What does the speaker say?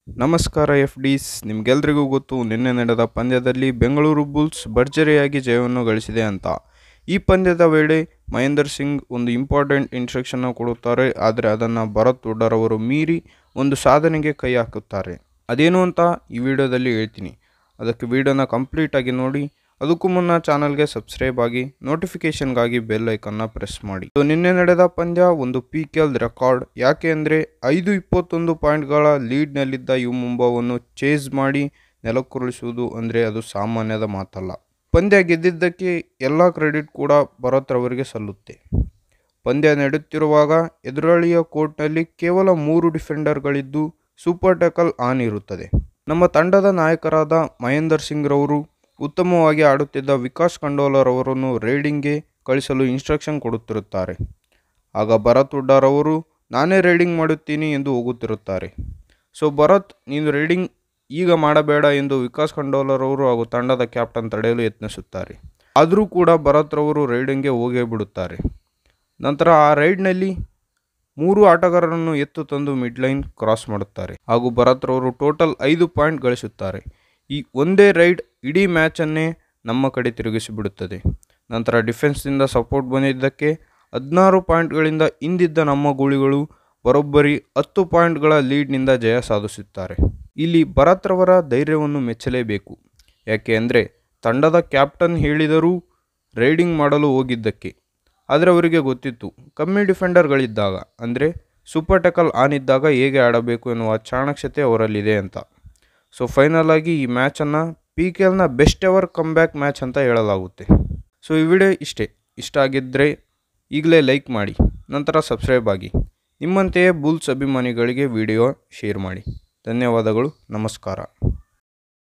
ನಮಸ್ಕಾರ ಎಫ್ ಡಿಸ್ ನಿಮ್ಗೆಲ್ರಿಗೂ ಗೊತ್ತು ನಿನ್ನೆ ನಡೆದ ಪಂದ್ಯದಲ್ಲಿ ಬೆಂಗಳೂರು ಬುಲ್ಸ್ ಭರ್ಜರಿಯಾಗಿ ಜಯವನ್ನು ಗಳಿಸಿದೆ ಅಂತ ಈ ಪಂದ್ಯದ ವೇಳೆ ಮಹೇಂದರ್ ಸಿಂಗ್ ಒಂದು ಇಂಪಾರ್ಟೆಂಟ್ ಇನ್ಸ್ಟ್ರಕ್ಷನ್ನ ಕೊಡುತ್ತಾರೆ ಆದರೆ ಅದನ್ನು ಭರತ್ ಹುಡ್ಡರ್ ಅವರು ಮೀರಿ ಒಂದು ಸಾಧನೆಗೆ ಕೈ ಹಾಕುತ್ತಾರೆ ಅದೇನು ಅಂತ ಈ ವಿಡಿಯೋದಲ್ಲಿ ಹೇಳ್ತೀನಿ ಅದಕ್ಕೆ ವಿಡಿಯೋನ ಕಂಪ್ಲೀಟಾಗಿ ನೋಡಿ ಅದಕ್ಕೂ ಮುನ್ನ ಚಾನಲ್ಗೆ ಸಬ್ಸ್ಕ್ರೈಬ್ ಆಗಿ ನೋಟಿಫಿಕೇಷನ್ಗಾಗಿ ಬೆಲ್ ಐಕನ್ನ ಪ್ರೆಸ್ ಮಾಡಿ ಸೊ ನಿನ್ನೆ ನಡೆದ ಪಂದ್ಯ ಒಂದು ಪಿ ಕೆ ಎಲ್ ರೆಕಾರ್ಡ್ ಯಾಕೆ ಅಂದರೆ ಐದು ಇಪ್ಪತ್ತೊಂದು ಪಾಯಿಂಟ್ಗಳ ಲೀಡ್ನಲ್ಲಿದ್ದ ಯು ಮುಂಬಾವನ್ನು ಚೇಸ್ ಮಾಡಿ ನೆಲಕ್ಕುರುಳಿಸುವುದು ಅಂದರೆ ಅದು ಸಾಮಾನ್ಯದ ಮಾತಲ್ಲ ಪಂದ್ಯ ಗೆದ್ದಿದ್ದಕ್ಕೆ ಎಲ್ಲ ಕ್ರೆಡಿಟ್ ಕೂಡ ಭರತ್ ರವರಿಗೆ ಸಲ್ಲುತ್ತೆ ಪಂದ್ಯ ನಡೆಯುತ್ತಿರುವಾಗ ಎದುರಾಳಿಯ ಕೋರ್ಟ್ನಲ್ಲಿ ಕೇವಲ ಮೂರು ಡಿಫೆಂಡರ್ಗಳಿದ್ದು ಸೂಪರ್ ಟ್ಯಾಕಲ್ ಆನ್ ಇರುತ್ತದೆ ನಮ್ಮ ತಂಡದ ನಾಯಕರಾದ ಮಹೇಂದರ್ ಸಿಂಗ್ ರವರು ಉತ್ತಮವಾಗಿ ಆಡುತ್ತಿದ್ದ ವಿಕಾಸ್ ಖಂಡೋಲರ್ ಅವರನ್ನು ರೈಡಿಂಗ್ಗೆ ಕಳಿಸಲು ಇನ್ಸ್ಟ್ರಕ್ಷನ್ ಕೊಡುತ್ತಿರುತ್ತಾರೆ ಆಗ ಭರತ್ ಹುಡ್ಡಾರ್ ಅವರು ನಾನೇ ರೈಡಿಂಗ್ ಮಾಡುತ್ತೀನಿ ಎಂದು ಹೋಗುತ್ತಿರುತ್ತಾರೆ ಸೊ ಭರತ್ ನೀನು ರೈಡಿಂಗ್ ಈಗ ಮಾಡಬೇಡ ಎಂದು ವಿಕಾಸ್ ಖಂಡೋಲರ್ ಅವರು ಹಾಗೂ ತಂಡದ ಕ್ಯಾಪ್ಟನ್ ತಡೆಯಲು ಯತ್ನಿಸುತ್ತಾರೆ ಆದರೂ ಕೂಡ ಭರತ್ ರವರು ರೈಡಿಂಗ್ಗೆ ಹೋಗೇ ಬಿಡುತ್ತಾರೆ ನಂತರ ಆ ರೈಡ್ನಲ್ಲಿ ಮೂರು ಆಟಗಾರರನ್ನು ಎತ್ತು ತಂದು ಮಿಡ್ ಲೈನ್ ಕ್ರಾಸ್ ಮಾಡುತ್ತಾರೆ ಹಾಗೂ ಭರತ್ ರವರು ಟೋಟಲ್ ಐದು ಪಾಯಿಂಟ್ ಗಳಿಸುತ್ತಾರೆ ಈ ಒಂದೇ ರೈಡ್ ಇಡೀ ಮ್ಯಾಚನ್ನೇ ನಮ್ಮ ಕಡೆ ತಿರುಗಿಸಿಬಿಡುತ್ತದೆ ನಂತರ ಡಿಫೆನ್ಸ್ನಿಂದ ಸಪೋರ್ಟ್ ಬಂದಿದ್ದಕ್ಕೆ ಹದಿನಾರು ಪಾಯಿಂಟ್ಗಳಿಂದ ಹಿಂದಿದ್ದ ನಮ್ಮ ಗುಳಿಗಳು ಬರೋಬ್ಬರಿ ಹತ್ತು ಪಾಯಿಂಟ್ಗಳ ಲೀಡ್ನಿಂದ ಜಯ ಸಾಧಿಸುತ್ತಾರೆ ಇಲ್ಲಿ ಭರತ್ ರವರ ಧೈರ್ಯವನ್ನು ಮೆಚ್ಚಲೇಬೇಕು ಯಾಕೆ ಅಂದರೆ ತಂಡದ ಕ್ಯಾಪ್ಟನ್ ಹೇಳಿದರೂ ರೈಡಿಂಗ್ ಮಾಡಲು ಹೋಗಿದ್ದಕ್ಕೆ ಆದರೆ ಅವರಿಗೆ ಗೊತ್ತಿತ್ತು ಕಮ್ಮಿ ಡಿಫೆಂಡರ್ಗಳಿದ್ದಾಗ ಅಂದರೆ ಸೂಪರ್ ಟೆಕಲ್ ಆನ್ ಇದ್ದಾಗ ಹೇಗೆ ಆಡಬೇಕು ಎನ್ನುವ ಚಾಣಕ್ಷತೆ ಅವರಲ್ಲಿದೆ ಅಂತ ಸೊ ಫೈನಲ್ ಆಗಿ ಈ ಮ್ಯಾಚನ್ನು ಪಿ ಕೆ ಎಲ್ನ best ever come back match ಅಂತ ಹೇಳಲಾಗುತ್ತೆ ಸೊ ಈ ವಿಡಿಯೋ ಇಷ್ಟೇ ಇಷ್ಟ ಆಗಿದ್ದರೆ ಈಗಲೇ ಲೈಕ್ ಮಾಡಿ ನಂತರ ಸಬ್ಸ್ಕ್ರೈಬ್ ಆಗಿ ನಿಮ್ಮಂತೆಯೇ ಬುಲ್ಸ್ ಅಭಿಮಾನಿಗಳಿಗೆ ವಿಡಿಯೋ ಶೇರ್ ಮಾಡಿ ಧನ್ಯವಾದಗಳು ನಮಸ್ಕಾರ